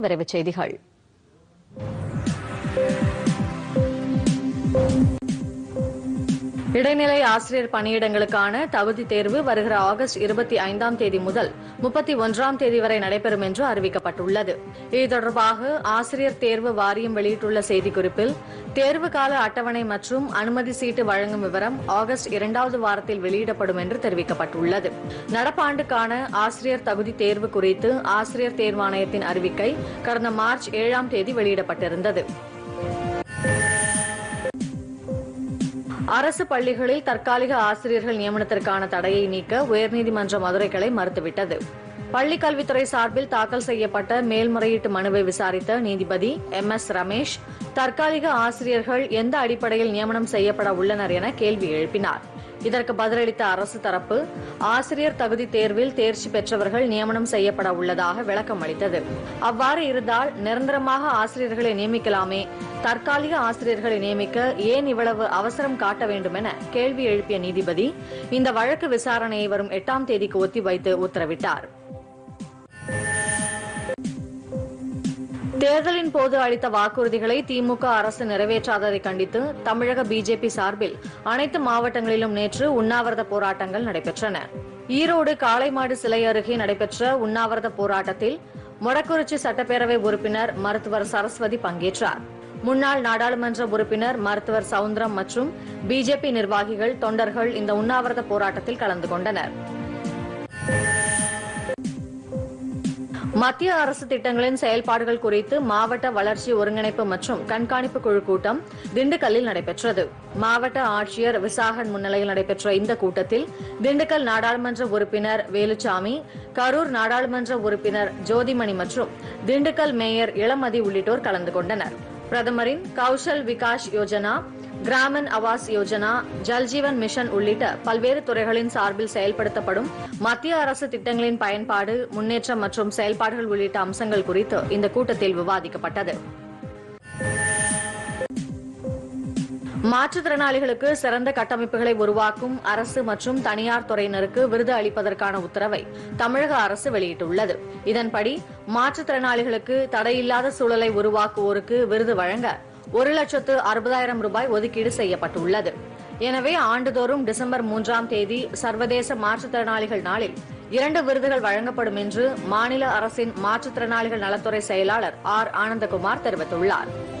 விரைவுச் செய்திகள் இடைநிலை ஆசிரியர் பணியிடங்களுக்கான தகுதி தேர்வு வருகிற ஆகஸ்ட் இருபத்தி ஐந்தாம் தேதி முதல் முப்பத்தி ஒன்றாம் தேதி வரை நடைபெறும் என்று அறிவிக்கப்பட்டுள்ளது இது தொடர்பாக ஆசிரியர் தேர்வு வாரியம் வெளியிட்டுள்ள செய்திக்குறிப்பில் தேர்வு கால அட்டவணை மற்றும் அனுமதி சீட்டு வழங்கும் விவரம் ஆகஸ்ட் இரண்டாவது வாரத்தில் வெளியிடப்படும் என்று தெரிவிக்கப்பட்டுள்ளது நடப்பாண்டுக்கான ஆசிரியர் தகுதி தேர்வு குறித்து ஆசிரியர் தேர்வாணையத்தின் அறிவிக்கை கடந்த மார்ச் ஏழாம் தேதி வெளியிடப்பட்டிருந்தது அரசு பள்ளிகளில் தற்காலிக ஆசிரியர்கள் நியமனத்திற்கான தடையை நீக்க உயர்நீதிமன்ற மதுரை கிளை மறுத்துவிட்டது பள்ளிக் கல்வித்துறை சார்பில் தாக்கல் செய்யப்பட்ட மேல்முறையீட்டு மனுவை விசாரித்த நீதிபதி எம் எஸ் ரமேஷ் தற்காலிக ஆசிரியர்கள் எந்த அடிப்படையில் நியமனம் செய்யப்பட உள்ளனர் என கேள்வி எழுப்பினார் இதற்கு பதிலளித்த அரசு தரப்பு ஆசிரியர் தகுதி தேர்வில் தேர்ச்சி பெற்றவர்கள் நியமனம் செய்யப்பட உள்ளதாக விளக்கம் அளித்தது அவ்வாறு இருந்தால் நிரந்தரமாக ஆசிரியர்களை நியமிக்கலாமே தற்காலிக ஆசிரியர்களை நியமிக்க ஏன் இவ்வளவு அவசரம் காட்ட வேண்டும் என கேள்வி எழுப்பிய நீதிபதி இந்த வழக்கு விசாரணையை வரும் எட்டாம் தேதிக்கு ஒத்திவைத்து உத்தரவிட்டார் தேர்தலின் போது அளித்த வாக்குறுதிகளை திமுக அரசு நிறைவேற்றாததை கண்டித்து தமிழக பிஜேபி சார்பில் அனைத்து மாவட்டங்களிலும் நேற்று உண்ணாவிரத போராட்டங்கள் நடைபெற்றன ஈரோடு காளைமாடு சிலை அருகே நடைபெற்ற உண்ணாவிரத போராட்டத்தில் மொடக்குறிச்சி சட்டப்பேரவை உறுப்பினர் மருத்துவர் சரஸ்வதி பங்கேற்றார் முன்னாள் நாடாளுமன்ற உறுப்பினர் மருத்துவர் சவுந்தரம் மற்றும் பிஜேபி நிர்வாகிகள் தொண்டர்கள் இந்த உண்ணாவிரத போராட்டத்தில் கலந்து கொண்டனர் மத்திய அரசு திட்டங்களின் செயல்பாடுகள் குறித்து மாவட்ட வளர்ச்சி ஒருங்கிணைப்பு மற்றும் கண்காணிப்பு குழு கூட்டம் திண்டுக்கல்லில் நடைபெற்றது மாவட்ட ஆட்சியர் விசாகன் முன்னிலையில் நடைபெற்ற இந்த கூட்டத்தில் திண்டுக்கல் நாடாளுமன்ற உறுப்பினர் வேலுச்சாமி கரூர் நாடாளுமன்ற உறுப்பினர் ஜோதிமணி மற்றும் திண்டுக்கல் மேயர் இளமதி உள்ளிட்டோர் கலந்து கொண்டனர் பிரதமரின் கௌஷல் விகாஸ் யோஜனா கிராமன் ஆவாஸ் யோஜனா ஜல்ஜீவன் மிஷன் உள்ளிட்ட பல்வேறு துறைகளின் சார்பில் செயல்படுத்தப்படும் மத்திய அரசு திட்டங்களின் பயன்பாடு முன்னேற்றம் மற்றும் செயல்பாடுகள் உள்ளிட்ட அம்சங்கள் குறித்து இந்த கூட்டத்தில் விவாதிக்கப்பட்டது மாற்றுத்திறனாளிகளுக்கு சிறந்த கட்டமைப்புகளை உருவாக்கும் அரசு மற்றும் தனியார் துறையினருக்கு விருது அளிப்பதற்கான உத்தரவை தமிழக அரசு வெளியிட்டுள்ளது இதன்படி மாற்றுத்திறனாளிகளுக்கு தடையில்லாத சூழலை உருவாக்குவோருக்கு விருது வழங்க ஒரு லட்சத்து அறுபதாயிரம் ரூபாய் ஒதுக்கீடு செய்யப்பட்டுள்ளது எனவே ஆண்டுதோறும் டிசம்பர் மூன்றாம் தேதி சர்வதேச மாற்றுத்திறனாளிகள் நாளில் இரண்டு விருதுகள் வழங்கப்படும் என்று மாநில அரசின் மாற்றுத்திறனாளிகள் நலத்துறை செயலாளர் ஆர் ஆனந்தகுமார் தெரிவித்துள்ளார்